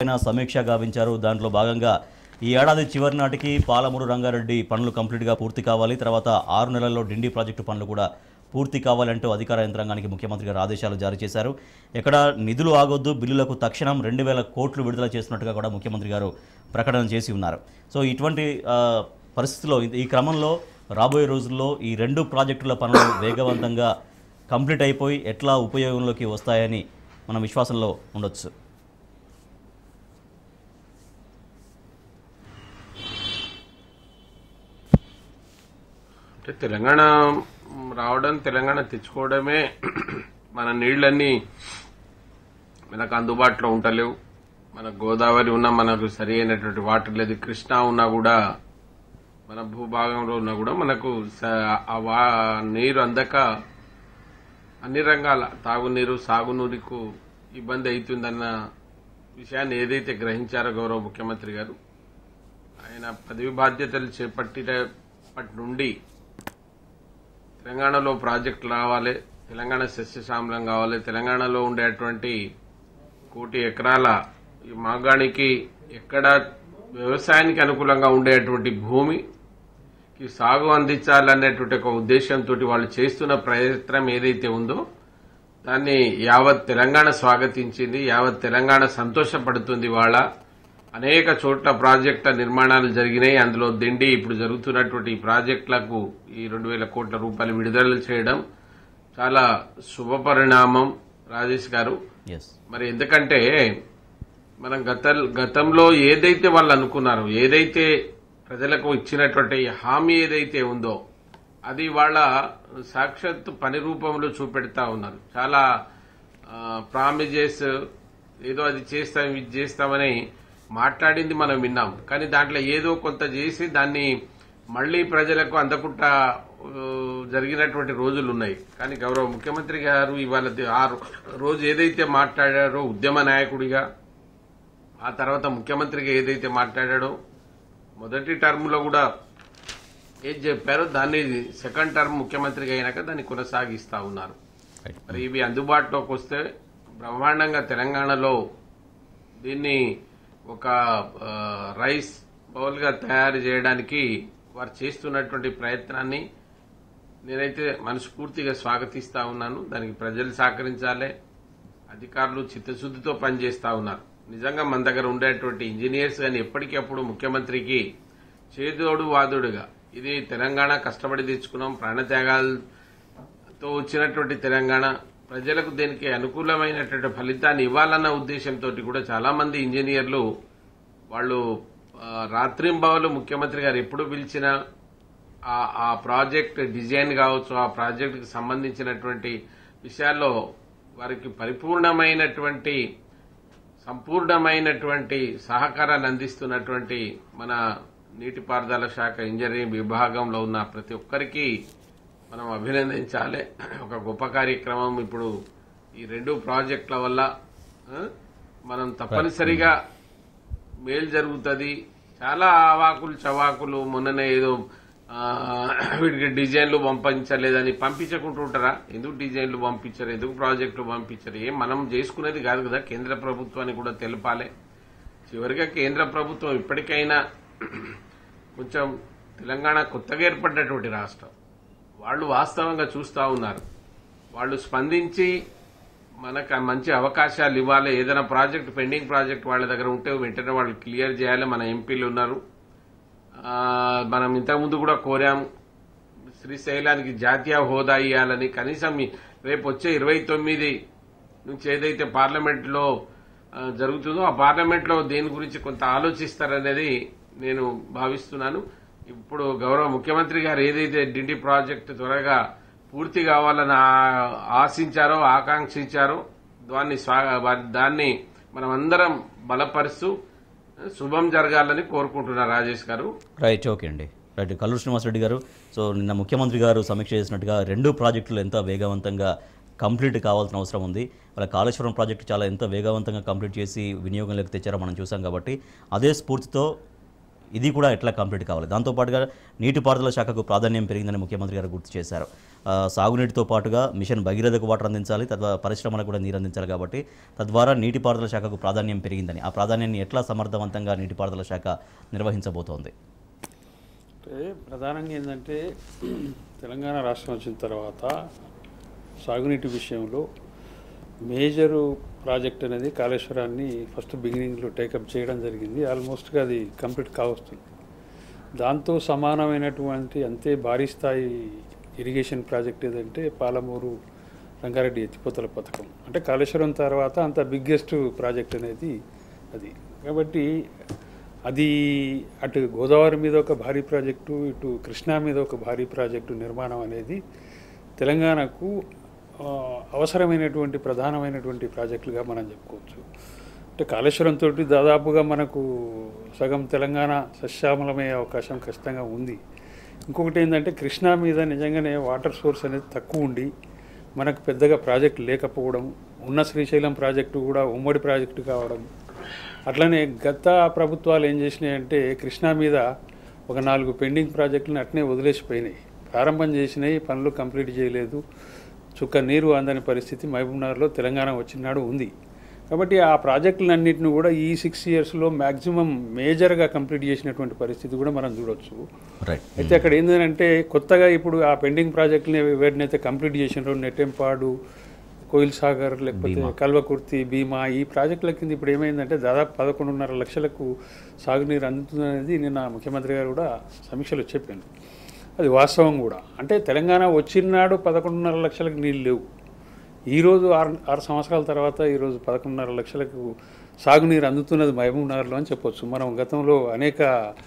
పైన సమీక్ష గావించారు దాంట్లో భాగంగా ఈ ఏడాది చివరి నాటికి పాలమూరు రంగారెడ్డి పనులు కంప్లీట్గా పూర్తి కావాలి తర్వాత ఆరు నెలల్లో డిండి ప్రాజెక్టు పనులు కూడా పూర్తి కావాలంటూ అధికార యంత్రాంగానికి ముఖ్యమంత్రి గారు ఆదేశాలు జారీ చేశారు ఎక్కడ నిధులు ఆగొద్దు బిల్లులకు తక్షణం రెండు వేల కోట్లు విడుదల చేస్తున్నట్టుగా కూడా ముఖ్యమంత్రి గారు ప్రకటన చేసి ఉన్నారు సో ఇటువంటి ఆ, పరిస్థితిలో ఈ- ఈ క్రమంలో రాబోయే రోజుల్లో ఈ రెండు ప్రాజెక్టుల పనులు వేగవంతంగా కంప్లీట్ అయిపోయి ఎట్లా ఉపయోగంలోకి వస్తాయని మనం విశ్వాసంలో ఉండొచ్చు అంటే తెలంగాణ రావడం తెలంగాణ తెచ్చుకోవడమే మన నీళ్ళన్నీ మనకు అందుబాటులో ఉండలేవు మన గోదావరి ఉన్నా మనకు సరి అయినటువంటి వాటర్ లేదు కృష్ణా ఉన్నా కూడా మన భూభాగంలో ఉన్నా కూడా మనకు స- ఆ వా- నీరు అందక అన్ని రంగాల తాగునీరు సాగునీరుకు ఇబ్బంది అవుతుందన్న విషయాన్ని ఏదైతే గ్రహించారో గౌరవ ముఖ్యమంత్రి గారు ఆయన పదవి బాధ్యతలు చేపట్టినప్పటి నుండి తెలంగాణలో ప్రాజెక్టులు రావాలి తెలంగాణ సస్యశ్యామలం కావాలి తెలంగాణలో ఉండేటువంటి కోటి ఎకరాల ఈ మాగాణికి ఎక్కడ వ్యవసాయానికి అనుకూలంగా ఉండేటువంటి భూమికి సాగు అందించాలనేటువంటి ఒక ఉద్దేశంతో వాళ్ళు చేస్తున్న ప్రయత్నం ఏదైతే ఉందో దాన్ని యావత్ తెలంగాణ స్వాగతించింది యావత్ తెలంగాణ సంతోషపడుతుంది వాళ్ళ అనేక చోట్ల ప్రాజెక్టుల నిర్మాణాలు జరిగినాయి అందులో దిండి ఇప్పుడు జరుగుతున్నటువంటి ఈ ప్రాజెక్టులకు ఈ రెండు వేల కోట్ల రూపాయలు విడుదల చేయడం చాలా శుభ పరిణామం రాజేష్ గారు ఎస్ మరి ఎందుకంటే మనం గత గతంలో ఏదైతే వాళ్ళు అనుకున్నారో ఏదైతే ప్రజలకు ఇచ్చినటువంటి హామీ ఏదైతే ఉందో అది వాళ్ళ సాక్షాత్ పని రూపంలో చూపెడతా ఉన్నారు చాలా ప్రామిజెస్ ఏదో అది చేస్తాం ఇది చేస్తామని మాట్లాడింది మనం విన్నాం కానీ దాంట్లో ఏదో కొంత చేసి దాన్ని మళ్లీ ప్రజలకు అందకుండా ఆ, జరిగినటువంటి రోజులు ఉన్నాయి కానీ గౌరవ ముఖ్యమంత్రి గారు ఇవాళ ది- ఆ రో- రోజు ఏదైతే మాట్లాడారో ఉద్యమ నాయకుడిగా ఆ తర్వాత ముఖ్యమంత్రిగా ఏదైతే మాట్లాడాడో మొదటి టర్మ్ లో కూడా ఏది చెప్పారో దాన్ని సెకండ్ టర్మ్ ముఖ్యమంత్రిగా అయినాక దాన్ని కొనసాగిస్తా ఉన్నారు రైట్ మరి ఇవి అందుబాటులోకి వస్తే బ్రహ్మాండంగా తెలంగాణలో దీన్ని ఒక ఆ, రైస్ బౌల్ గా తయారు చేయడానికి వారు చేస్తున్నటువంటి ప్రయత్నాన్ని నేనైతే మనస్ఫూర్తిగా స్వాగతిస్తా ఉన్నాను దానికి ప్రజలు సహకరించాలి అధికారులు చిత్తశుద్ధితో పనిచేస్తా ఉన్నారు నిజంగా మన దగ్గర ఉండేటువంటి ఇంజనీర్స్ కానీ ఎప్పటికప్పుడు ముఖ్యమంత్రికి చేదోడు వాదుడుగా ఇది తెలంగాణ కష్టపడి తెచ్చుకున్నాం ప్రాణత్యాగాలతో వచ్చినటువంటి తెలంగాణ ప్రజలకు దీనికి అనుకూలమైనటువంటి ఫలితాన్ని ఇవ్వాలన్న ఉద్దేశంతో కూడా చాలా మంది ఇంజనీర్లు వాళ్ళు ఆ, రాత్రింబవలు ముఖ్యమంత్రి గారు ఎప్పుడు పిలిచినా ఆ- ఆ ప్రాజెక్ట్ డిజైన్ కావచ్చు ఆ ప్రాజెక్టుకి సంబంధించినటువంటి విషయాల్లో వారికి పరిపూర్ణమైనటువంటి సంపూర్ణమైనటువంటి సహకారాన్ని అందిస్తున్నటువంటి మన నీటిపారుదల శాఖ ఇంజనీరింగ్ విభాగంలో ఉన్న ప్రతి ఒక్కరికి మనం అభినందించాలి ఒక గొప్ప కార్యక్రమం ఇప్పుడు ఈ రెండు ప్రాజెక్టుల వల్ల ఆ, మనం తప్పనిసరిగా మేలు జరుగుతుంది చాలా అవాకులు చవాకులు మొన్ననే ఏదో ఆ, వీటికి డిజైన్లు పంపించలేదని పంపించకుంటుంటారా ఎందుకు డిజైన్లు పంపించరు ఎందుకు ప్రాజెక్టులు పంపించరు ఏం మనం చేసుకునేది కాదు కదా కేంద్ర ప్రభుత్వానికి కూడా తెలపాలి చివరిగా కేంద్ర ప్రభుత్వం ఇప్పటికైనా కొంచెం తెలంగాణ కొత్తగా ఏర్పడినటువంటి రాష్ట్రం వాళ్ళు వాస్తవంగా చూస్తా ఉన్నారు వాళ్ళు స్పందించి మనకు మంచి అవకాశాలు ఇవ్వాలి ఏదైనా ప్రాజెక్ట్ పెండింగ్ ప్రాజెక్ట్ వాళ్ళ దగ్గర ఉంటే వెంటనే వాళ్ళు క్లియర్ చేయాలి మన ఎంపీలు ఉన్నారు ఆ, మనం ఇంతకుముందు కూడా కోరాం శ్రీశైలానికి జాతీయ హోదా ఇవ్వాలని కనీసం ఈ- రేపు వచ్చే ఇరవై తొమ్మిది నుంచి ఏదైతే పార్లమెంట్ లో ఆ, జరుగుతుందో ఆ పార్లమెంట్ లో దేని గురించి కొంత ఆలోచిస్తారనేది నేను భావిస్తున్నాను ఇప్పుడు గౌరవ ముఖ్యమంత్రి గారు ఏదైతే డిండి ప్రాజెక్టు త్వరగా పూర్తి కావాలని ఆ- ఆశించారో ఆకాంక్షించారో దాన్ని స్వా- వా- దాన్ని మనం అందరం బలపరుస్తూ శుభం జరగాలని కోరుకుంటున్నా రాజేష్ గారు రైట్ ఓకే అండి రైట్ కల్లూరు శ్రీనివాసరెడ్డి గారు సో నిన్న ముఖ్యమంత్రి గారు సమీక్ష చేసినట్టుగా రెండు ప్రాజెక్టులు ఎంత వేగవంతంగా కంప్లీట్ కావాల్సిన అవసరం ఉంది వాళ్ళ కాళేశ్వరం ప్రాజెక్టు చాలా ఎంత వేగవంతంగా కంప్లీట్ చేసి వినియోగంలోకి తెచ్చారో మనం చూసాం కాబట్టి అదే స్ఫూర్తితో ఇది కూడా ఎట్లా కంప్లీట్ కావాలి దాంతోపాటుగా నీటిపారుదల శాఖకు ప్రాధాన్యం పెరిగిందని ముఖ్యమంత్రి గారు గుర్తు చేశారు ఆ, సాగునీటితో పాటుగా మిషన్ భగీరథకు వాటర్ అందించాలి తద్వారా పరిశ్రమలకు కూడా నీరు అందించాలి కాబట్టి తద్వారా నీటిపారుదల శాఖకు ప్రాధాన్యం పెరిగిందని ఆ ప్రాధాన్యాన్ని ఎట్లా సమర్థవంతంగా నీటిపారుదల శాఖ నిర్వహించబోతోంది అంటే ప్రధానంగా ఏంటంటే తెలంగాణ రాష్ట్రం వచ్చిన తర్వాత సాగునీటి విషయంలో మేజరు ప్రాజెక్ట్ అనేది కాళేశ్వరాన్ని ఫస్ట్ బిగినింగ్లో టేకప్ చేయడం జరిగింది ఆల్మోస్ట్గా అది కంప్లీట్ కావస్తుంది దాంతో సమానమైనటువంటి అంతే భారీ స్థాయి ఇరిగేషన్ ప్రాజెక్ట్ ఏదంటే పాలమూరు రంగారెడ్డి ఎత్తిపోతల పథకం అంటే కాళేశ్వరం తర్వాత అంత బిగ్గెస్ట్ ప్రాజెక్ట్ అనేది అది కాబట్టి అది అటు గోదావరి మీద ఒక భారీ ప్రాజెక్టు ఇటు కృష్ణా మీద ఒక భారీ ప్రాజెక్టు నిర్మాణం అనేది తెలంగాణకు ఆ, అవసరమైనటువంటి ప్రధానమైనటువంటి ప్రాజెక్టులుగా మనం చెప్పుకోవచ్చు అంటే కాళేశ్వరం తోటి దాదాపుగా మనకు సగం తెలంగాణ సస్యామలమయ్యే అవకాశం ఖచ్చితంగా ఉంది ఇంకొకటి ఏంటంటే కృష్ణా మీద నిజంగానే వాటర్ సోర్స్ అనేది తక్కువ ఉండి మనకు పెద్దగా ప్రాజెక్ట్ లేకపోవడం ఉన్న శ్రీశైలం ప్రాజెక్టు కూడా ఉమ్మడి ప్రాజెక్టు కావడం అట్లనే గత ప్రభుత్వాలు ఏం చేసినాయంటే కృష్ణా మీద ఒక నాలుగు పెండింగ్ ప్రాజెక్టులను అట్నే వదిలేసిపోయినాయి ప్రారంభం చేసినాయి పనులు కంప్లీట్ చేయలేదు చుక్క నీరు అందని పరిస్థితి మహబూబ్నగర్లో తెలంగాణ వచ్చినాడు ఉంది కాబట్టి ఆ ప్రాజెక్టులన్నింటిని కూడా ఈ సిక్స్ ఇయర్స్లో మ్యాక్సిమం మేజర్గా కంప్లీట్ చేసినటువంటి పరిస్థితి కూడా మనం చూడొచ్చు రైట్ అయితే అక్కడ ఏంటంటే కొత్తగా ఇప్పుడు ఆ పెండింగ్ ప్రాజెక్టుని వేటినైతే కంప్లీట్ చేసినారో నెట్టెంపాడు కోయిల్ సాగర్ లేకపోతే కల్వకుర్తి భీమా ఈ ప్రాజెక్టుల కింద ఇప్పుడు ఏమైందంటే దాదాపు పదకొండున్నర లక్షలకు సాగునీరు అందుతుందనేది నిన్న ముఖ్యమంత్రి గారు కూడా సమీక్షలో చెప్పాను అది వాస్తవం కూడా అంటే తెలంగాణ వచ్చినాడు పదకొండున్నర లక్షలకు నీళ్ళు లేవు ఈరోజు ఆరు ఆరు సంవత్సరాల తర్వాత ఈరోజు పదకొండున్నర లక్షలకు సాగునీరు అందుతున్నది మహబూబ్ నగర్లో అని చెప్పొచ్చు మనం గతంలో అనేక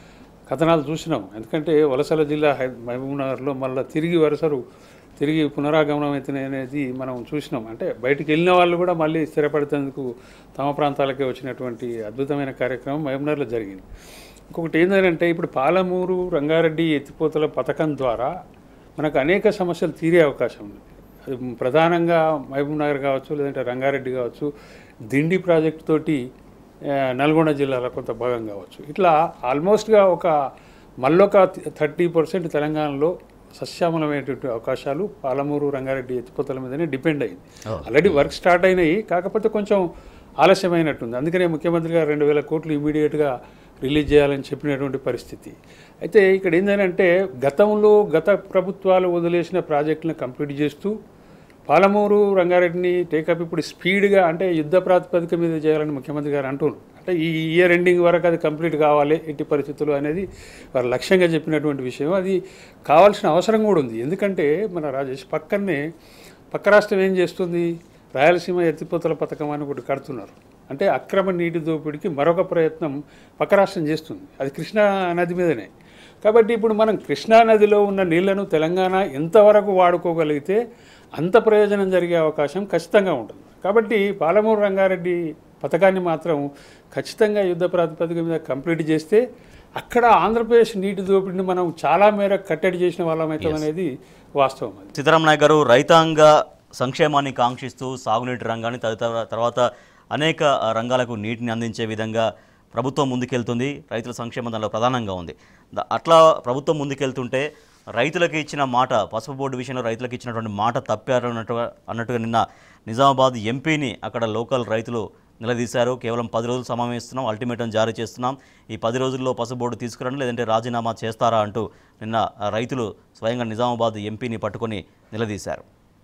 కథనాలు చూసినాం ఎందుకంటే వలసల జిల్లా హై మహబూబ్ నగర్లో మళ్ళీ తిరిగి వరుసలు తిరిగి పునరాగమనం అవుతున్నాయి అనేది మనం చూసినాం అంటే బయటికి వెళ్ళిన వాళ్ళు కూడా మళ్ళీ స్థిరపడేందుకు తమ ప్రాంతాలకే వచ్చినటువంటి అద్భుతమైన కార్యక్రమం మహబూబ్నగర్లో జరిగింది ఇంకొకటి ఏంటంటే ఇప్పుడు పాలమూరు రంగారెడ్డి ఎత్తిపోతల పథకం ద్వారా మనకు అనేక సమస్యలు తీరే అవకాశం ఉంది అది ప్రధానంగా మహబూబ్ నగర్ కావచ్చు లేదంటే రంగారెడ్డి కావచ్చు దిండి ప్రాజెక్టు తోటి ఆ, నల్గొండ జిల్లాలో కొంత భాగం కావచ్చు ఇట్లా ఆల్మోస్ట్గా ఒక మళ్ళొక థర్టీ పర్సెంట్ తెలంగాణలో సస్యామలమైనటువంటి అవకాశాలు పాలమూరు రంగారెడ్డి ఎత్తిపోతల మీదనే డిపెండ్ అయింది ఆల్రెడీ వర్క్ స్టార్ట్ అయినాయి కాకపోతే కొంచెం ఆలస్యమైనట్టుంది అందుకనే ముఖ్యమంత్రి గారు రెండు వేల కోట్లు ఇమీడియట్గా రిలీజ్ చేయాలని చెప్పినటువంటి పరిస్థితి అయితే ఇక్కడ ఏంటంటే గతంలో గత ప్రభుత్వాలు వదిలేసిన ప్రాజెక్టులను కంప్లీట్ చేస్తూ పాలమూరు రంగారెడ్డిని టేకప్ ఇప్పుడు స్పీడ్గా అంటే యుద్ధ ప్రాతిపదిక మీద చేయాలని ముఖ్యమంత్రి గారు అంటున్నారు అంటే ఈ ఇయర్ ఎండింగ్ వరకు అది కంప్లీట్ కావాలి ఎట్టి పరిస్థితులు అనేది వారు లక్ష్యంగా చెప్పినటువంటి విషయం అది కావాల్సిన అవసరం కూడా ఉంది ఎందుకంటే మన రాజేష్ పక్కనే పక్క రాష్ట్రం ఏం చేస్తుంది రాయలసీమ ఎత్తిపోతల పథకం అని ఒకటి కడుతున్నారు అంటే అక్రమ నీటి దోపిడీకి మరొక ప్రయత్నం పక్క రాష్ట్రం చేస్తుంది అది కృష్ణా నది మీదనే కాబట్టి ఇప్పుడు మనం కృష్ణా నదిలో ఉన్న నీళ్లను తెలంగాణ ఎంతవరకు వాడుకోగలిగితే అంత ప్రయోజనం జరిగే అవకాశం ఖచ్చితంగా ఉంటుంది కాబట్టి పాలమూరు రంగారెడ్డి పథకాన్ని మాత్రం ఖచ్చితంగా యుద్ధ ప్రాతిపదిక మీద కంప్లీట్ చేస్తే అక్కడ ఆంధ్రప్రదేశ్ నీటి దోపిడీని మనం చాలా మేర కట్టడి చేసిన వాళ్ళమైతాం అనేది వాస్తవం అది సీతారాం నాయక్ గారు రైతాంగ సంక్షేమాన్ని కాంక్షిస్తూ సాగునీటి రంగాన్ని తదితర తర్వాత అనేక ఆ, రంగాలకు నీటిని అందించే విధంగా ప్రభుత్వం ముందుకెళ్తుంది రైతుల సంక్షేమం దానిలో ప్రధానంగా ఉంది ద- అట్లా ప్రభుత్వం ముందుకెళ్తుంటే రైతులకు ఇచ్చిన మాట పసుపు బోర్డు విషయంలో రైతులకు ఇచ్చినటువంటి మాట తప్పారు అన్నట్టుగా అన్నట్టుగా నిన్న నిజామాబాద్ ఎంపీని అక్కడ లోకల్ రైతులు నిలదీశారు కేవలం పది రోజులు సమావేస్తున్నాం అల్టిమేటం జారీ చేస్తున్నాం ఈ పది రోజుల్లో పసుపు బోర్డు తీసుకురండి లేదంటే రాజీనామా చేస్తారా అంటూ నిన్న ఆ రైతులు స్వయంగా నిజామాబాద్ ఎంపీని పట్టుకొని నిలదీశారు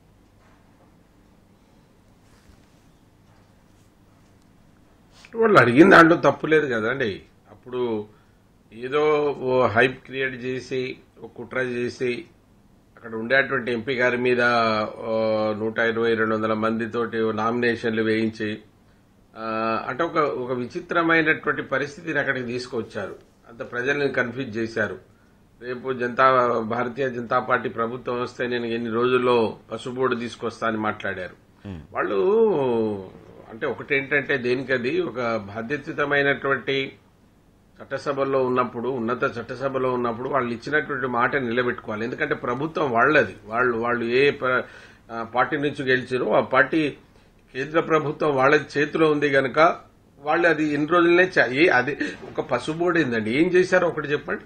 వాళ్ళు అడిగిన దాంట్లో తప్పు లేదు కదండి అప్పుడు ఏదో ఓ హైప్ క్రియేట్ చేసి ఒక కుట్ర చేసి అక్కడ ఉండేటువంటి ఎంపీ గారి మీద ఓ నూట ఇరవై రెండు వందల మందితోటి నామినేషన్లు వేయించి ఆ, అంటే ఒక ఒక విచిత్రమైనటువంటి పరిస్థితిని అక్కడికి తీసుకొచ్చారు అంత ప్రజల్ని కన్ఫ్యూజ్ చేశారు రేపు జనతా భారతీయ జనతా పార్టీ ప్రభుత్వం వస్తే నేను ఎన్ని రోజుల్లో పసుబోర్డు తీసుకొస్తా అని మాట్లాడారు వాళ్ళు అంటే ఒకటేంటంటే దేనికది ఒక బాధ్యతమైనటువంటి చట్టసభలో ఉన్నప్పుడు ఉన్నత చట్టసభలో ఉన్నప్పుడు వాళ్ళు ఇచ్చినటువంటి మాట నిలబెట్టుకోవాలి ఎందుకంటే ప్రభుత్వం వాళ్ళది వాళ్ళు వాళ్ళు ఏ ప- ఆ, పార్టీ నుంచి గెలిచారో ఆ పార్టీ కేంద్ర ప్రభుత్వం వాళ్ళ చేతిలో ఉంది గనక వాళ్ళు అది ఎన్ని రోజులనే చ- ఏ అది ఒక పసుబోర్డు ఏందండి ఏం చేశారో ఒకటి చెప్పండి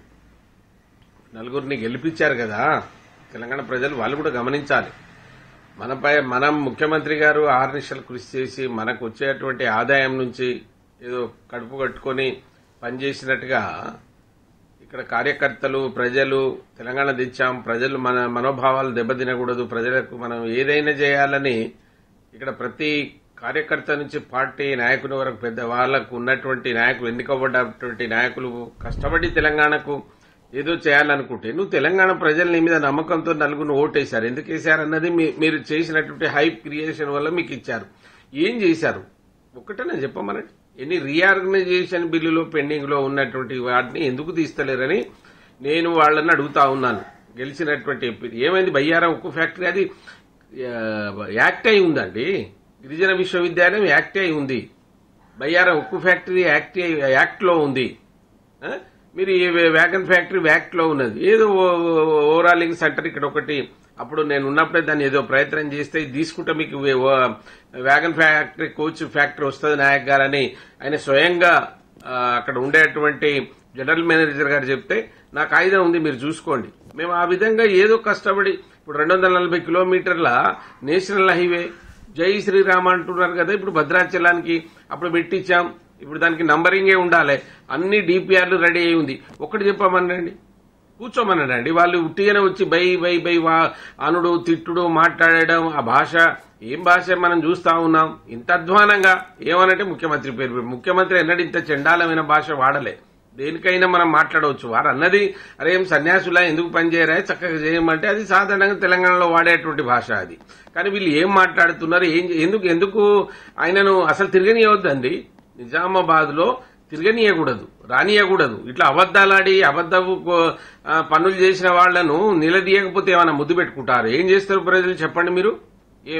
నలుగురిని గెలిపించారు కదా తెలంగాణ ప్రజలు వాళ్ళు కూడా గమనించాలి మనపై మనం ముఖ్యమంత్రి గారు ఆరు నిమిషాలు కృషి చేసి మనకు వచ్చేటువంటి ఆదాయం నుంచి ఏదో కడుపు కట్టుకొని పనిచేసినట్టుగా ఇక్కడ కార్యకర్తలు ప్రజలు తెలంగాణ తెచ్చాం ప్రజలు మన మనోభావాలు దెబ్బతినకూడదు ప్రజలకు మనం ఏదైనా చేయాలని ఇక్కడ ప్రతి కార్యకర్త నుంచి పార్టీ నాయకుని వరకు పెద్ద వాళ్ళకు ఉన్నటువంటి నాయకులు ఎన్నికబడ్డటువంటి నాయకులు కష్టపడి తెలంగాణకు ఏదో చేయాలనుకుంటే నువ్వు తెలంగాణ ప్రజల నీ మీద నమ్మకంతో నలుగురు ఓటేశారు ఎందుకు వేశారు అన్నది మీ- మీరు చేసినటువంటి హైప్ క్రియేషన్ వల్ల మీకు ఇచ్చారు ఏం చేశారు ఒక్కటే నేను చెప్పమనండి ఎన్ని రీఆర్గనైజేషన్ బిల్లులో పెండింగ్ లో ఉన్నటువంటి వాటిని ఎందుకు తీస్తలేరని నేను వాళ్ళని అడుగుతా ఉన్నాను గెలిచినటువంటి ఎంపీ ఏమైంది బయ్యారం ఉక్కు ఫ్యాక్టరీ అది ఆ, యాక్ట్ అయి ఉందండి గిరిజన విశ్వవిద్యాలయం యాక్ట్ అయి ఉంది బయ్యారం ఉక్కు ఫ్యాక్టరీ యాక్ట్ అయి- యాక్ట్ లో ఉంది ఆ? మీరు ఈ వ్యాగన్ ఫ్యాక్టరీ వ్యాక్ట్ లో ఉన్నది ఏదో ఓవరాలింగ్ సెంటర్ ఇక్కడ ఒకటి అప్పుడు నేను ఉన్నప్పుడే దాన్ని ఏదో ప్రయత్నం చేస్తే ఇది తీసుకుంటే మీకు వే- ఓ- వ్యాగన్ ఫ్యాక్టరీ కోచ్ ఫ్యాక్టరీ వస్తుంది నాయక్ గారని ఆయన స్వయంగా ఆ, అక్కడ ఉండేటువంటి జనరల్ మేనేజర్ గారు చెప్తే నాకు ఆయుధం ఉంది మీరు చూసుకోండి మేము ఆ విధంగా ఏదో కష్టపడి ఇప్పుడు రెండు వందల నలభై కిలోమీటర్ల నేషనల్ హైవే జై శ్రీరామ్ అంటున్నారు కదా ఇప్పుడు భద్రాచలానికి అప్పుడు పెట్టించాం ఇప్పుడు దానికి నంబరింగే ఉండాలి అన్ని డిపిఆర్లు రెడీ అయి ఉంది ఒకటి చెప్పమనండి కూర్చోమనండి వాళ్ళు ఉట్టిగానే వచ్చి బై బై బై వా అనుడు తిట్టుడు మాట్లాడడం ఆ భాష ఏం భాష మనం చూస్తా ఉన్నాం ఇంత అధ్వానంగా ఏమనంటే ముఖ్యమంత్రి పేరు పెట్టి- ముఖ్యమంత్రి ఎన్నడూ ఇంత చండాలమైన భాష వాడలే దేనికైనా మనం మాట్లాడవచ్చు వారు అన్నది అరే ఏం సన్యాసులా ఎందుకు పనిచేయరా చక్కగా చేయమంటే అది సాధారణంగా తెలంగాణలో వాడేటువంటి భాష అది కానీ వీళ్ళు ఏం మాట్లాడుతున్నారు ఏం ఎందుకు ఎందుకు ఆయనను అసలు తిరగనియవద్దండి నిజామాబాద్ లో తిరగనీయకూడదు రానియకూడదు ఇట్లా అబద్దాలాడి అబద్ధపు కో- ఆ, పనులు చేసిన వాళ్లను నిలదీయకపోతే ఏమైనా ముద్దు పెట్టుకుంటారు ఏం చేస్తారు ప్రజలు చెప్పండి మీరు ఏ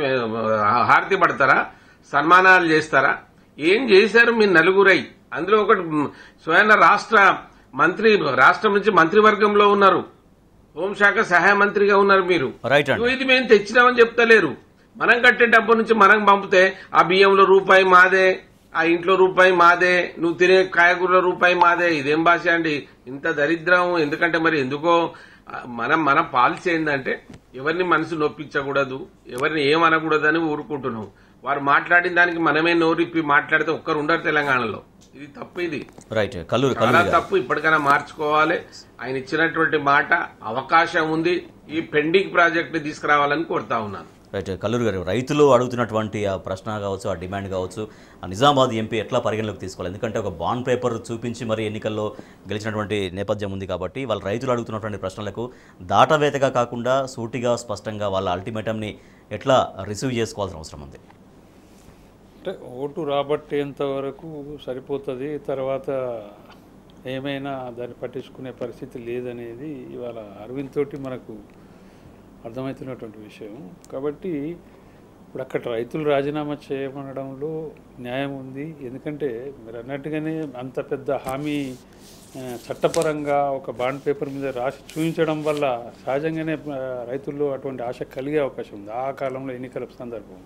హారతి పడతారా సన్మానాలు చేస్తారా ఏం చేశారు మీ నలుగురై అందులో ఒకటి మ్, స్వయం రాష్ట్ర మంత్రి రాష్ట్రం నుంచి మంత్రివర్గంలో ఉన్నారు హోంశాఖ సహాయ మంత్రిగా ఉన్నారు మీరు రైట్ అండి నువ్వు ఇది మేము తెచ్చినామని చెప్తలేరు మనం కట్టే డబ్బు నుంచి మనం పంపితే ఆ బియ్యంలో రూపాయి మాదే ఆ ఇంట్లో రూపాయి మాదే నువ్వు తినే కాయగూరల రూపాయి మాదే ఇదేం భాష అండి ఇంత దరిద్రం ఎందుకంటే మరి ఎందుకో ఆ, మనం మన పాలసీ ఏంటంటే ఎవరిని మనసు నొప్పించకూడదు ఎవరిని ఏమనకూడదని ఊరుకుంటున్నాం వారు మాట్లాడిన దానికి మనమే నోరిప్పి మాట్లాడితే ఒక్కరు ఉండరు తెలంగాణలో ఇది తప్పు ఇది రైట్ కల్లూరు చాలా కల్లూరు గారు. తప్పు ఇప్పటికైనా మార్చుకోవాలి ఆయన ఇచ్చినటువంటి మాట అవకాశం ఉంది ఈ పెండింగ్ ప్రాజెక్ట్ ని తీసుకురావాలని కోరుతా ఉన్నాను రైట్ కల్లూరు గారు రైతులు అడుగుతున్నటువంటి ఆ ప్రశ్న కావచ్చు ఆ డిమాండ్ కావచ్చు ఆ నిజామాబాద్ ఎంపీ ఎట్లా పరిగణలోకి తీసుకోవాలి ఎందుకంటే ఒక బాండ్ పేపర్ చూపించి మరి ఎన్నికల్లో గెలిచినటువంటి నేపథ్యం ఉంది కాబట్టి వాళ్ళ రైతులు అడుగుతున్నటువంటి ప్రశ్నలకు దాటవేతగా కాకుండా సూటిగా స్పష్టంగా వాళ్ళ అల్టిమేటంని ఎట్లా రిసీవ్ చేసుకోవాల్సిన అవసరం ఉంది అంటే ఓటు రాబట్టేంత వరకు సరిపోతుంది తర్వాత ఏమైనా దాన్ని పట్టించుకునే పరిస్థితి లేదనేది ఇవాళ అరవింద్ తోటి మనకు అర్థమవుతున్నటువంటి విషయం కాబట్టి ఇప్పుడు అక్కడ రైతులు రాజీనామా చేయమనడంలో న్యాయం ఉంది ఎందుకంటే మీరు అన్నట్టుగానే అంత పెద్ద హామీ ఆ, చట్టపరంగా ఒక బాండ్ పేపర్ మీద రాసి చూపించడం వల్ల సహజంగానే ఆ, రైతుల్లో అటువంటి ఆశ కలిగే అవకాశం ఉంది ఆ కాలంలో ఎన్నికల సందర్భం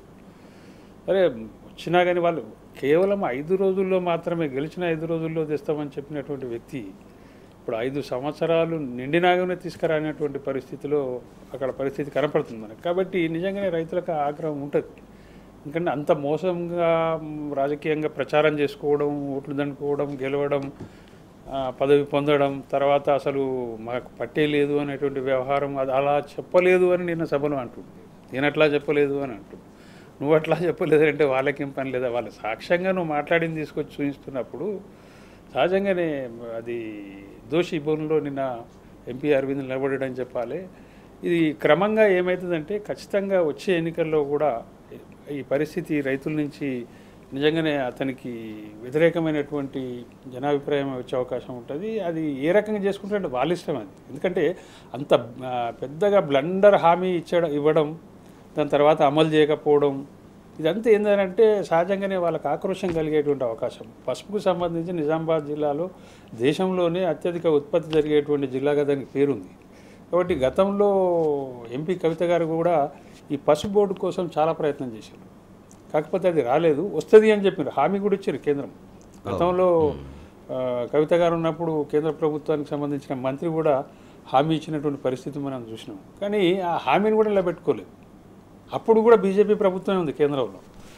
అరే వచ్చినా కానీ వాళ్ళు కేవలం ఐదు రోజుల్లో మాత్రమే గెలిచిన ఐదు రోజుల్లో తెస్తామని చెప్పినటువంటి వ్యక్తి ఇప్పుడు ఐదు సంవత్సరాలు నిండినాగానే తీసుకురానటువంటి పరిస్థితిలో అక్కడ పరిస్థితి కనపడుతుంది మనకు కాబట్టి నిజంగానే రైతులకు ఆగ్రహం ఉంటుంది ఎందుకంటే అంత మోసంగా మ్, రాజకీయంగా ప్రచారం చేసుకోవడం ఓట్లు దండుకోవడం గెలవడం ఆ, పదవి పొందడం తర్వాత అసలు మాకు పట్టే లేదు అనేటువంటి వ్యవహారం అది అలా చెప్పలేదు అని నిన్న సభలో అంటుంది నేను అట్లా చెప్పలేదు అని అంటుంది నువ్వు అట్లా చెప్పలేదు అంటే వాళ్ళకేం పని లేదా వాళ్ళ సాక్ష్యంగా నువ్వు మాట్లాడింది తీసుకొచ్చి చూపిస్తున్నప్పుడు సహజంగానే అది దోషి భవన్లో నిన్న ఎంపీ అరవింద్ నిలబడడం చెప్పాలి ఇది క్రమంగా ఏమవుతుందంటే ఖచ్చితంగా వచ్చే ఎన్నికల్లో కూడా ఈ పరిస్థితి రైతుల నుంచి నిజంగానే అతనికి వ్యతిరేకమైనటువంటి జనాభిప్రాయం వచ్చే అవకాశం ఉంటుంది అది ఏ రకంగా చేసుకుంటే వాళ్ళ ఇష్టం అది ఎందుకంటే అంత ఆ, పెద్దగా బ్లండర్ హామీ ఇచ్చడం ఇవ్వడం దాని తర్వాత అమలు చేయకపోవడం ఇదంతా ఏంటంటే సహజంగానే వాళ్ళకి ఆక్రోశం కలిగేటువంటి అవకాశం పసుపుకు సంబంధించి నిజామాబాద్ జిల్లాలో దేశంలోనే అత్యధిక ఉత్పత్తి జరిగేటువంటి జిల్లాగా దానికి పేరుంది కాబట్టి గతంలో ఎంపీ కవిత గారు కూడా ఈ పసుపు బోర్డు కోసం చాలా ప్రయత్నం చేశారు కాకపోతే అది రాలేదు వస్తుంది అని చెప్పారు హామీ కూడా ఇచ్చారు కేంద్రం గతంలో ఆ, కవిత గారు ఉన్నప్పుడు కేంద్ర ప్రభుత్వానికి సంబంధించిన మంత్రి కూడా హామీ ఇచ్చినటువంటి పరిస్థితి మనం చూసినాం కానీ ఆ హామీని కూడా నిలబెట్టుకోలేదు అప్పుడు కూడా బీజేపీ ప్రభుత్వమే ఉంది కేంద్రంలో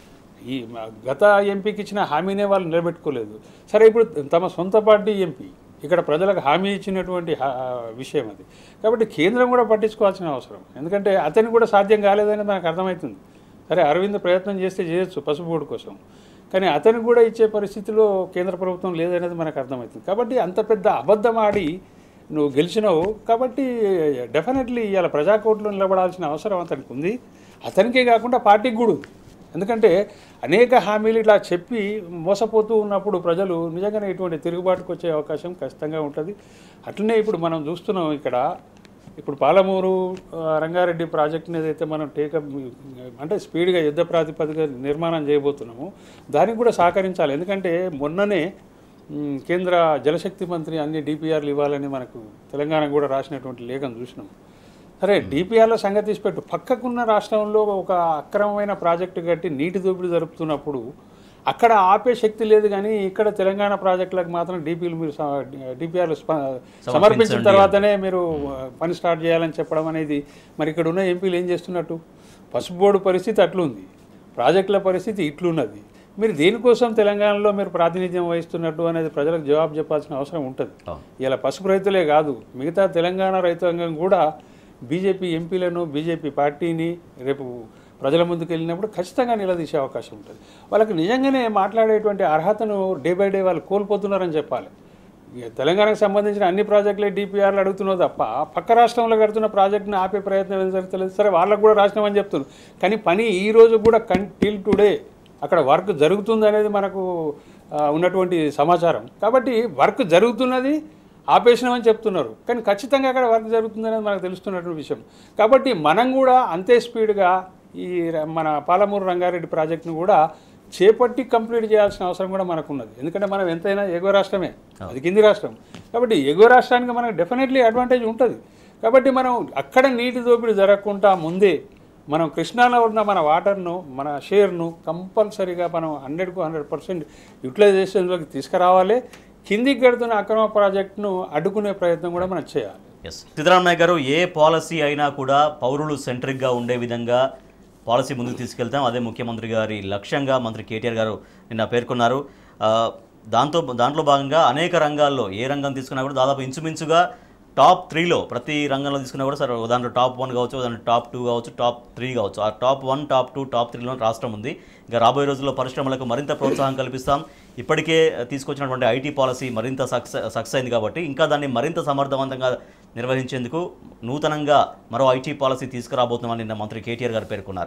ఈ మ- గత ఎంపీకి ఇచ్చిన హామీనే వాళ్ళు నిలబెట్టుకోలేదు సరే ఇప్పుడు తమ సొంత పార్టీ ఎంపీ ఇక్కడ ప్రజలకు హామీ ఇచ్చినటువంటి హా- విషయం అది కాబట్టి కేంద్రం కూడా పట్టించుకోవాల్సిన అవసరం ఎందుకంటే అతనికి కూడా సాధ్యం కాలేదని మనకు అర్థమవుతుంది సరే అరవింద్ ప్రయత్నం చేస్తే చేయొచ్చు పసుపు బోర్డు కోసం కానీ అతనికి కూడా ఇచ్చే పరిస్థితిలో కేంద్ర ప్రభుత్వం లేదనేది మనకు అర్థమవుతుంది కాబట్టి అంత పెద్ద అబద్ధం ఆడి నువ్వు గెలిచినావు కాబట్టి డెఫినెట్లీ ఇవాళ ప్రజాకోర్టులో నిలబడాల్సిన అవసరం అతనికి ఉంది అతనికే కాకుండా పార్టీకి కూడా ఉంది ఎందుకంటే అనేక హామీలు ఇట్లా చెప్పి మోసపోతూ ఉన్నప్పుడు ప్రజలు నిజంగానే ఇటువంటి తిరుగుబాటుకు వచ్చే అవకాశం ఖచ్చితంగా ఉంటుంది అట్లనే ఇప్పుడు మనం చూస్తున్నాం ఇక్కడ ఇప్పుడు పాలమూరు ఆ, రంగారెడ్డి ప్రాజెక్ట్ని ఏదైతే మనం టేకప్ అంటే స్పీడ్గా యుద్ధ ప్రాతిపదిక నిర్మాణం చేయబోతున్నాము దానికి కూడా సహకరించాలి ఎందుకంటే మొన్ననే మ్, కేంద్ర జలశక్తి మంత్రి అన్ని డిపిఆర్లు ఇవ్వాలని మనకు తెలంగాణ కూడా రాసినటువంటి లేఖను చూసినాం సరే డిపిఆర్ల సంగతి తీసిపెట్టు పక్కకున్న రాష్ట్రంలో ఒక అక్రమమైన ప్రాజెక్టు కట్టి నీటి దోపిడీ జరుపుతున్నప్పుడు అక్కడ ఆపే శక్తి లేదు కానీ ఇక్కడ తెలంగాణ ప్రాజెక్టులకు మాత్రం డిపిలు మీరు డిపిఆర్లు సమర్పించిన తర్వాతనే మీరు ఆ, పని స్టార్ట్ చేయాలని చెప్పడం అనేది మరి ఇక్కడ ఉన్న ఎంపీలు ఏం చేస్తున్నట్టు పసుపు బోర్డు పరిస్థితి అట్లుంది ప్రాజెక్టుల పరిస్థితి ఇట్లున్నది మీరు దేనికోసం తెలంగాణలో మీరు ప్రాతినిధ్యం వహిస్తున్నట్టు అనేది ప్రజలకు జవాబు చెప్పాల్సిన అవసరం ఉంటుంది అవును. ఇలా పసుపు రైతులే కాదు మిగతా తెలంగాణ రైతాంగం కూడా బీజేపీ ఎంపీలను బీజేపీ పార్టీని రేపు ప్రజల ముందుకు వెళ్ళినప్పుడు ఖచ్చితంగా నిలదీసే అవకాశం ఉంటుంది వాళ్ళకి నిజంగానే మాట్లాడేటువంటి అర్హతను డే బై డే వాళ్ళు కోల్పోతున్నారని చెప్పాలి ఇక తెలంగాణకు సంబంధించిన అన్ని ప్రాజెక్టులే డిపిఆర్లు అడుగుతున్నావు తప్ప పక్క రాష్ట్రంలో కడుతున్న ప్రాజెక్టును ఆపే ప్రయత్నం ఏం జరుగుతలేదు సరే వాళ్ళకు కూడా రాసినామని చెప్తున్నారు కానీ పని ఈ రోజు కూడా కన్ టిల్ టుడే అక్కడ వర్క్ జరుగుతుంది అనేది మనకు ఆ, ఉన్నటువంటి సమాచారం కాబట్టి వర్క్ జరుగుతున్నది ఆపేసినామని చెప్తున్నారు కానీ ఖచ్చితంగా అక్కడ వర్క్ జరుగుతుంది అనేది మనకు తెలుస్తున్నటువంటి విషయం కాబట్టి మనం కూడా అంతే స్పీడ్గా ఈ ర- మన పాలమూరు రంగారెడ్డి ప్రాజెక్టును కూడా చేపట్టి కంప్లీట్ చేయాల్సిన అవసరం కూడా మనకు ఉన్నది ఎందుకంటే మనం ఎంతైనా ఎగువ రాష్ట్రమే అది కింది రాష్ట్రం కాబట్టి ఎగువ రాష్ట్రానికి మనకు డెఫినెట్లీ అడ్వాంటేజ్ ఉంటుంది కాబట్టి మనం అక్కడ నీటి దోపిడీ జరగకుండా ముందే మనం కృష్ణాలో ఉన్న మన వాటర్ను మన షేర్ను కంపల్సరీగా మనం హండ్రెడ్కు హండ్రెడ్ పర్సెంట్ యూటిలైజేషన్లోకి తీసుకురావాలి కిందికి కడుతున్న అక్రమ ప్రాజెక్టును అడ్డుకునే ప్రయత్నం కూడా మనం చేయాలి ఎస్ సిద్ధరామయ్య గారు ఏ పాలసీ అయినా కూడా పౌరులు సెంట్రిక్గా ఉండే విధంగా పాలసీ ముందుకు తీసుకెళ్తాం అదే ముఖ్యమంత్రి గారి లక్ష్యంగా మంత్రి కేటీఆర్ గారు నిన్న పేర్కొన్నారు ఆ, దాంతో దాంట్లో భాగంగా అనేక రంగాల్లో ఏ రంగం తీసుకున్నా కూడా దాదాపు ఇంచుమించుగా టాప్ త్రీలో ప్రతి రంగంలో తీసుకున్నా కూడా సరే దాంట్లో టాప్ వన్ కావచ్చు దాంట్లో టాప్ టూ కావచ్చు టాప్ త్రీ కావచ్చు ఆ top one top two top త్రీలో రాష్ట్రం ఉంది ఇంకా రాబోయే రోజుల్లో పరిశ్రమలకు మరింత ప్రోత్సాహం కల్పిస్తాం ఇప్పటికే తీసుకొచ్చినటువంటి ఐటీ పాలసీ మరింత సక్సెస్ సక్సెస్ అయింది కాబట్టి ఇంకా దాన్ని మరింత సమర్థవంతంగా నిర్వహించేందుకు నూతనంగా మరో ఐటీ పాలసీ తీసుకురాబోతున్నామని నిన్న మంత్రి కేటీఆర్ గారు పేర్కొన్నారు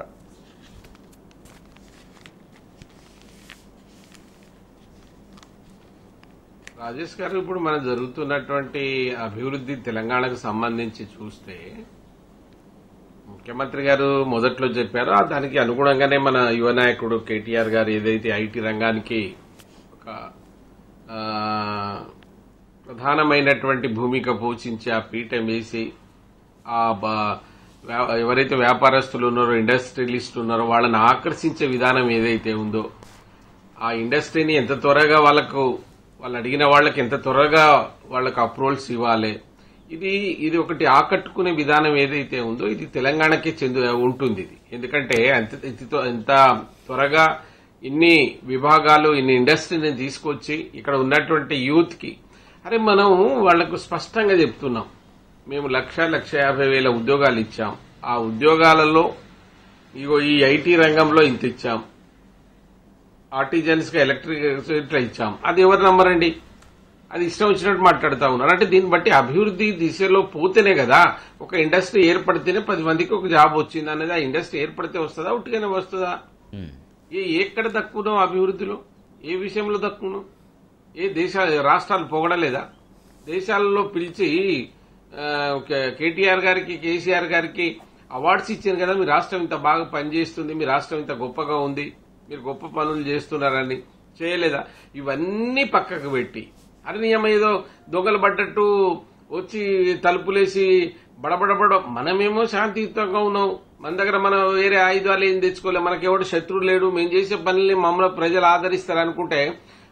రాజేష్ గారు ఇప్పుడు మన జరుగుతున్నటువంటి అభివృద్ధి తెలంగాణకు సంబంధించి చూస్తే ముఖ్యమంత్రి గారు మొదట్లో చెప్పారో ఆ దానికి అనుగుణంగానే మన యువ నాయకుడు కేటీఆర్ గారు ఏదైతే ఐటీ రంగానికి ఒక ఆ, ప్రధానమైనటువంటి భూమిక పోషించి ఆ పీఠం వేసి ఆ బ- వ్యా- ఎవరైతే వ్యాపారస్తులు ఉన్నారో ఇండస్ట్రియలిస్టులు ఉన్నారో వాళ్ళని ఆకర్షించే విధానం ఏదైతే ఉందో ఆ ఇండస్ట్రీని ఎంత త్వరగా వాళ్ళకు వాళ్ళు అడిగిన వాళ్ళకి ఎంత త్వరగా వాళ్ళకు అప్రూవల్స్ ఇవ్వాలి ఇది ఇది ఒకటి ఆకట్టుకునే విధానం ఏదైతే ఉందో ఇది తెలంగాణకే చెందు ఉంటుంది ఇది ఎందుకంటే అంత ఎంత- ఎంత త్వరగా ఇన్ని విభాగాలు ఇన్ని ఇండస్ట్రీని తీసుకొచ్చి ఇక్కడ ఉన్నటువంటి యూత్ కి అరే మనం వాళ్లకు స్పష్టంగా చెప్తున్నాం మేము లక్ష లక్ష యాభై వేల ఉద్యోగాలు ఇచ్చాం ఆ ఉద్యోగాలలో ఇగో ఈ ఐటీ రంగంలో ఇంత ఇచ్చాం ఆర్టిజన్స్ గా ఎలక్ట్రిక్ ఇట్లా ఇచ్చాం అది ఎవరు నమ్మరండి అది ఇష్టం వచ్చినట్టు మాట్లాడుతా ఉన్నారు అంటే దీన్ని బట్టి అభివృద్ధి దిశలో పోతేనే కదా ఒక ఇండస్ట్రీ ఏర్పడితేనే పది మందికి ఒక జాబ్ వచ్చింది అనేది ఆ ఇండస్ట్రీ ఏర్పడితే వస్తుందా ఉట్టిగానే వస్తుందా ఉమ్. ఏ ఎక్కడ దక్కునో అభివృద్ధిలో ఏ విషయంలో దక్కును ఏ దేశ రాష్ట్రాలు పొగడలేదా దేశాలలో పిలిచి ఆ, కే- కేటీఆర్ గారికి కేసీఆర్ గారికి అవార్డ్స్ ఇచ్చారు కదా మీ రాష్ట్రం ఇంత బాగా పనిచేస్తుంది మీ రాష్ట్రం ఇంత గొప్పగా ఉంది మీరు గొప్ప పనులు చేస్తున్నారని చేయలేదా ఇవన్నీ పక్కకు పెట్టి అరే నీ అమ్మ ఏదో దొంగలు పడ్డట్టు వచ్చి తలుపులేసి బడబడబడ మనమేమో శాంతియుతంగా ఉన్నాం మన దగ్గర మనం వేరే ఆయుధాలు ఏం తెచ్చుకోలే మనకెవడు శత్రువు లేడు మేము చేసే పనుల్ని మమ్మల్ని ప్రజలు ఆదరిస్తారు అనుకుంటే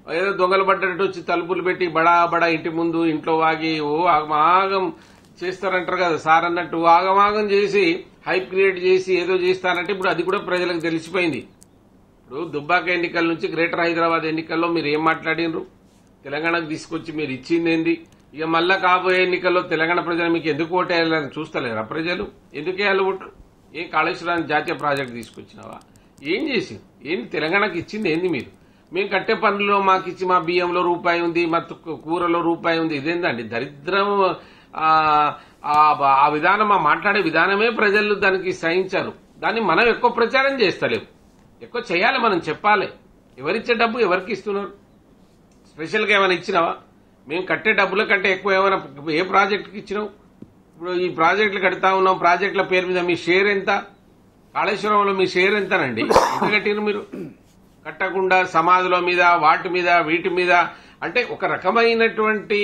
ఏదో దొంగలు పడ్డట్టు వచ్చి తలుపులు పెట్టి బడా బడా ఇంటి ముందు ఇంట్లో వాగి ఓ ఆగమాగం చేస్తారంటారు కదా సార్ అన్నట్టు ఆగమాగం చేసి హైప్ క్రియేట్ చేసి ఏదో చేస్తారంటే ఇప్పుడు అది కూడా ప్రజలకు తెలిసిపోయింది ఇప్పుడు దుబ్బాక ఎన్నికల నుంచి గ్రేటర్ హైదరాబాద్ ఎన్నికల్లో మీరు ఏం మాట్లాడినరు తెలంగాణకు తీసుకొచ్చి మీరు ఇచ్చింది ఏంది ఇక మళ్ళా కాబోయే ఎన్నికల్లో తెలంగాణ ప్రజలు మీకు ఎందుకు ఓటేయాలని చూస్తలేరా ప్రజలు ఎందుకు వేయాలి ఓటు ఏం కాళేశ్వరానికి జాతీయ ప్రాజెక్ట్ తీసుకొచ్చినావా ఏం చేసి ఏంది తెలంగాణకి ఇచ్చింది ఏంది మీరు మేము కట్టే పనుల్లో మాకు ఇచ్చి మా బియ్యంలో రూపాయి ఉంది మా తుక్కు- కూరలో రూపాయి ఉంది ఇదేందండి దరిద్రం ఆ, ఆ ఆ విధానం ఆ మాట్లాడే విధానమే ప్రజలు దానికి సహించారు దాన్ని మనం ఎక్కువ ప్రచారం చేస్తలేము ఎక్కువ చేయాలి మనం చెప్పాలి ఎవరిచ్చే డబ్బు ఎవరికి ఇస్తున్నారు స్పెషల్గా ఏమైనా ఇచ్చినావా మేము కట్టే డబ్బుల కంటే ఎక్కువ ఏమైనా ఏ ప్రాజెక్టుకి ఇచ్చినావు ఇప్పుడు ఈ ప్రాజెక్టులు కడతా ఉన్నాం ప్రాజెక్టుల పేరు మీద మీ షేర్ ఎంత కాళేశ్వరంలో మీ షేర్ ఎంతనండి ఎంత కట్టిరు మీరు కట్టకుండా సమాధుల మీద వాటి మీద వీటి మీద అంటే ఒక రకమైనటువంటి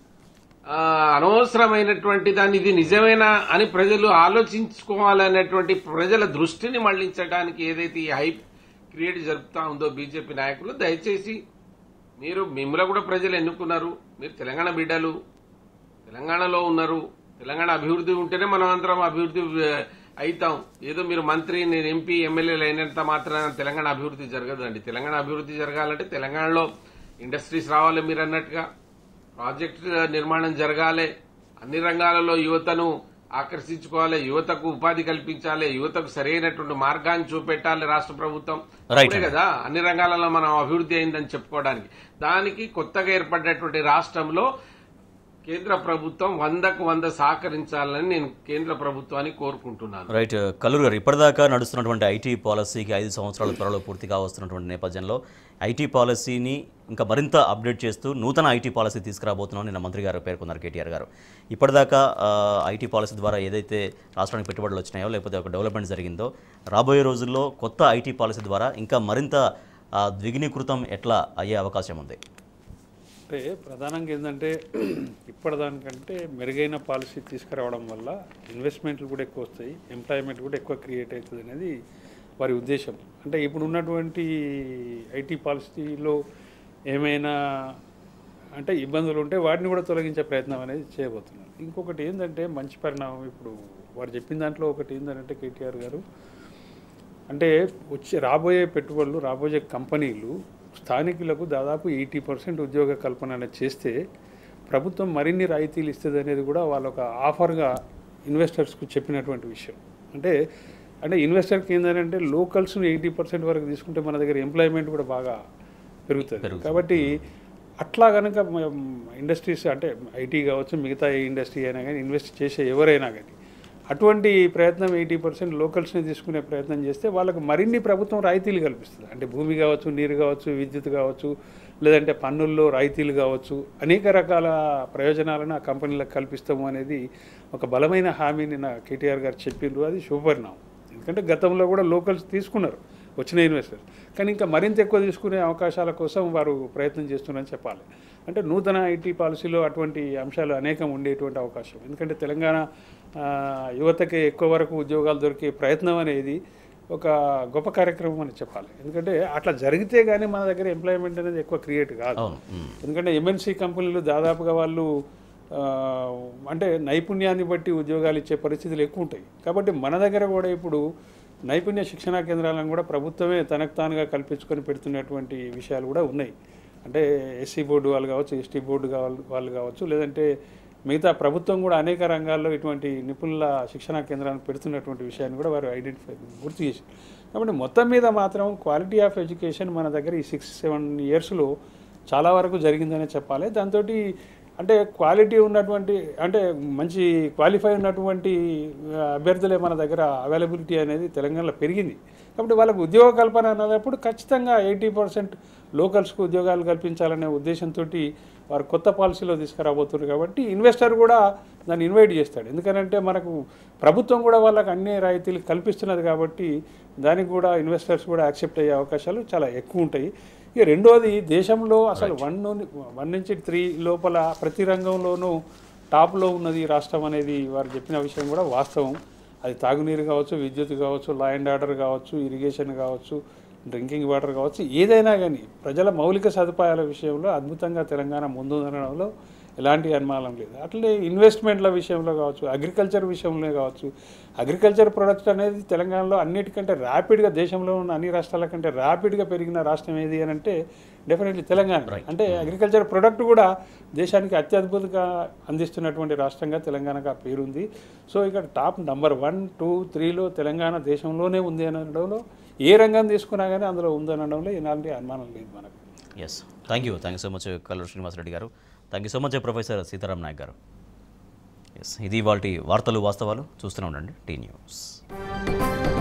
ఆ, అనవసరమైనటువంటి దాన్ని ఇది నిజమేనా అని ప్రజలు ఆలోచించుకోవాలనేటువంటి ప్రజల దృష్టిని మళ్లించడానికి ఏదైతే ఈ హైప్ క్రియేట్ జరుపుతా ఉందో బీజేపీ నాయకులు దయచేసి మీరు మిమ్మల్ని కూడా ప్రజలు ఎన్నుకున్నారు మీరు తెలంగాణ బిడ్డలు తెలంగాణలో ఉన్నారు తెలంగాణ అభివృద్ధి ఉంటేనే మనం అందరం అభివృద్ధి ఆ, అవుతాం ఏదో మీరు మంత్రి నేను ఎంపీ ఎమ్మెల్యేలు అయినంత మాత్రాన తెలంగాణ అభివృద్ధి జరగదండి తెలంగాణ అభివృద్ధి జరగాలంటే తెలంగాణలో ఇండస్ట్రీస్ రావాలి మీరు అన్నట్టుగా ప్రాజెక్ట్ నిర్మాణం జరగాలి అన్ని రంగాలలో యువతను ఆకర్షించుకోవాలి యువతకు ఉపాధి కల్పించాలి యువతకు సరైనటువంటి మార్గాన్ని చూపెట్టాలి రాష్ట్ర ప్రభుత్వం Right. అప్పుడే కదా అన్ని రంగాలలో మనం అభివృద్ధి అయిందని చెప్పుకోవడానికి దానికి కొత్తగా ఏర్పడినటువంటి రాష్ట్రంలో కేంద్ర ప్రభుత్వం వందకు వంద సహకరించాలని నేను కేంద్ర ప్రభుత్వాన్ని కోరుకుంటున్నాను రైట్ కల్లూరు గారు ఇప్పటిదాకా నడుస్తున్నటువంటి ఐటీ పాలసీకి ఐదు సంవత్సరాల త్వరలో పూర్తిగా వస్తున్నటువంటి నేపథ్యంలో ఐటీ పాలసీని ఇంకా మరింత అప్డేట్ చేస్తూ నూతన ఐటీ పాలసీ తీసుకురాబోతున్నాం నిన్న మంత్రి గారు పేర్కొన్నారు కేటీఆర్ గారు ఇప్పటిదాకా ఆ, ఐటీ పాలసీ ద్వారా ఏదైతే రాష్ట్రానికి పెట్టుబడులు వచ్చినాయో లేకపోతే ఒక డెవలప్మెంట్ జరిగిందో రాబోయే రోజుల్లో కొత్త ఐటీ పాలసీ ద్వారా ఇంకా మరింత ఆ, ద్విగుణీకృతం ఎట్లా అయ్యే అవకాశం ఉంది అంటే ప్రధానంగా ఏంటంటే ఇప్పటిదానికంటే మెరుగైన పాలసీ తీసుకురావడం వల్ల ఇన్వెస్ట్మెంట్లు కూడా ఎక్కువ వస్తాయి ఎంప్లాయ్మెంట్ కూడా ఎక్కువ క్రియేట్ అవుతుంది అనేది వారి ఉద్దేశం అంటే ఇప్పుడు ఉన్నటువంటి ఐటీ పాలసీలో ఏమైనా అంటే ఇబ్బందులు ఉంటే వాటిని కూడా తొలగించే ప్రయత్నం అనేది చేయబోతున్నారు ఇంకొకటి ఏంటంటే మంచి పరిణామం ఇప్పుడు వారు చెప్పిన దాంట్లో ఒకటి ఏంటంటే కేటీఆర్ గారు అంటే వచ్చే రాబోయే పెట్టుబడులు రాబోయే కంపెనీలు స్థానికులకు దాదాపు ఎయిటీ పర్సెంట్ ఉద్యోగ కల్పన అనేది చేస్తే ప్రభుత్వం మరిన్ని రాయితీలు ఇస్తుంది అనేది కూడా వాళ్ళ ఒక ఆఫర్గా ఇన్వెస్టర్స్కు చెప్పినటువంటి విషయం అంటే అంటే ఇన్వెస్టర్కి ఏంటంటే లోకల్స్ని ఎయిటీ పర్సెంట్ వరకు తీసుకుంటే మన దగ్గర ఎంప్లాయ్మెంట్ కూడా బాగా పెరుగుతుంది కాబట్టి అట్లా కనుక ఇండస్ట్రీస్ అంటే ఐటీ కావచ్చు మిగతా ఏ ఇండస్ట్రీ అయినా కానీ ఇన్వెస్ట్ చేసే ఎవరైనా కానీ అటువంటి ప్రయత్నం ఎయిటీ పర్సెంట్ లోకల్స్ని తీసుకునే ప్రయత్నం చేస్తే వాళ్ళకు మరిన్ని ప్రభుత్వం రాయితీలు కల్పిస్తుంది అంటే భూమి కావచ్చు నీరు కావచ్చు విద్యుత్ కావచ్చు లేదంటే పన్నుల్లో రాయితీలు కావచ్చు అనేక రకాల ప్రయోజనాలను ఆ కంపెనీలకు కల్పిస్తాము అనేది ఒక బలమైన హామీని నా కేటీఆర్ గారు చెప్పిండ్రు అది శుభపరిణామం ఎందుకంటే గతంలో కూడా లోకల్స్ తీసుకున్నారు వచ్చిన ఇన్వెస్టర్స్ కానీ ఇంకా మరింత ఎక్కువ తీసుకునే అవకాశాల కోసం వారు ప్రయత్నం చేస్తున్నారని చెప్పాలి అంటే నూతన ఐటీ పాలసీలో అటువంటి అంశాలు అనేకం ఉండేటువంటి అవకాశం ఎందుకంటే తెలంగాణ ఆ, యువతకి ఎక్కువ వరకు ఉద్యోగాలు దొరికే ప్రయత్నం అనేది ఒక గొప్ప కార్యక్రమం అని చెప్పాలి ఎందుకంటే అట్లా జరిగితే కానీ మన దగ్గర ఎంప్లాయ్మెంట్ అనేది ఎక్కువ క్రియేట్ కాదు అవును మ్మ్. ఎందుకంటే ఎంఎన్సీ కంపెనీలు దాదాపుగా వాళ్ళు ఆ, అంటే నైపుణ్యాన్ని బట్టి ఉద్యోగాలు ఇచ్చే పరిస్థితులు ఎక్కువ ఉంటాయి కాబట్టి మన దగ్గర కూడా ఇప్పుడు నైపుణ్య శిక్షణా కేంద్రాలను కూడా ప్రభుత్వమే తనకు తానుగా కల్పించుకొని పెడుతున్నటువంటి విషయాలు కూడా ఉన్నాయి అంటే ఎస్సీ బోర్డు వాళ్ళు కావచ్చు ఎస్టీ బోర్డు కావాలి- వాళ్ళు కావచ్చు లేదంటే మిగతా ప్రభుత్వం కూడా అనేక రంగాల్లో ఇటువంటి నిపుణుల శిక్షణా కేంద్రాలను పెడుతున్నటువంటి విషయాన్ని కూడా వారు ఐడెంటిఫై గుర్తు చేశారు కాబట్టి మొత్తం మీద మాత్రం క్వాలిటీ ఆఫ్ ఎడ్యుకేషన్ మన దగ్గర ఈ సిక్స్ సెవెన్ ఇయర్స్లో చాలా వరకు జరిగిందనే చెప్పాలి దాంతో అంటే క్వాలిటీ ఉన్నటువంటి అంటే మంచి క్వాలిఫై ఉన్నటువంటి ఆ, అభ్యర్థులే మన దగ్గర అవైలబిలిటీ అనేది తెలంగాణలో పెరిగింది కాబట్టి వాళ్ళకు ఉద్యోగ కల్పన అన్నప్పుడు ఖచ్చితంగా ఎయిటీ పర్సెంట్ లోకల్స్కు ఉద్యోగాలు కల్పించాలనే ఉద్దేశంతో వారు కొత్త పాలసీలో తీసుకురాబోతున్నారు కాబట్టి ఇన్వెస్టర్ కూడా దాన్ని ఇన్వైట్ చేస్తాడు ఎందుకంటే మనకు ప్రభుత్వం కూడా వాళ్ళకి అన్ని రాయితీలు కల్పిస్తున్నది కాబట్టి దానికి కూడా ఇన్వెస్టర్స్ కూడా యాక్సెప్ట్ అయ్యే అవకాశాలు చాలా ఎక్కువ ఉంటాయి ఇక రెండోది దేశంలో అసలు వన్ నుండి వన్ నుంచి త్రీ లోపల ప్రతి రంగంలోనూ టాప్లో ఉన్నది ఈ రాష్ట్రం అనేది వారు చెప్పిన విషయం కూడా వాస్తవం అది తాగునీరు కావచ్చు విద్యుత్ కావచ్చు లా అండ్ ఆర్డర్ కావచ్చు ఇరిగేషన్ కావచ్చు డ్రింకింగ్ వాటర్ కావచ్చు ఏదైనా కానీ ప్రజల మౌలిక సదుపాయాల విషయంలో అద్భుతంగా తెలంగాణ ముందుందనడంలో ఎలాంటి అనుమానం లేదు అట్లే ఇన్వెస్ట్మెంట్ల విషయంలో కావచ్చు అగ్రికల్చర్ విషయంలో కావచ్చు అగ్రికల్చర్ ప్రొడక్ట్స్ అనేది తెలంగాణలో అన్నిటికంటే ర్యాపిడ్గా దేశంలో ఉన్న అన్ని రాష్ట్రాల కంటే ర్యాపిడ్గా పెరిగిన రాష్ట్రం ఏది అని అంటే డెఫినెట్లీ తెలంగాణ అంటే అగ్రికల్చర్ ప్రొడక్ట్ కూడా దేశానికి అత్యద్భుతంగా అందిస్తున్నటువంటి రాష్ట్రంగా తెలంగాణకు ఆ పేరుంది సో ఇక్కడ టాప్ నంబర్ వన్ టూ త్రీలో తెలంగాణ దేశంలోనే ఉంది అనడంలో ఏ రంగం తీసుకున్నా కానీ అందులో ఉందనడంలో ఎలాంటి అనుమానం లేదు మనకు yes thank you thank you so much Kalluru Srinivasa Reddy garu thank you so much professor Sitaram Nayak garu yes ఇది వాటి వార్తలు వాస్తవాలు చూస్తూనే ఉండండి టీ న్యూస్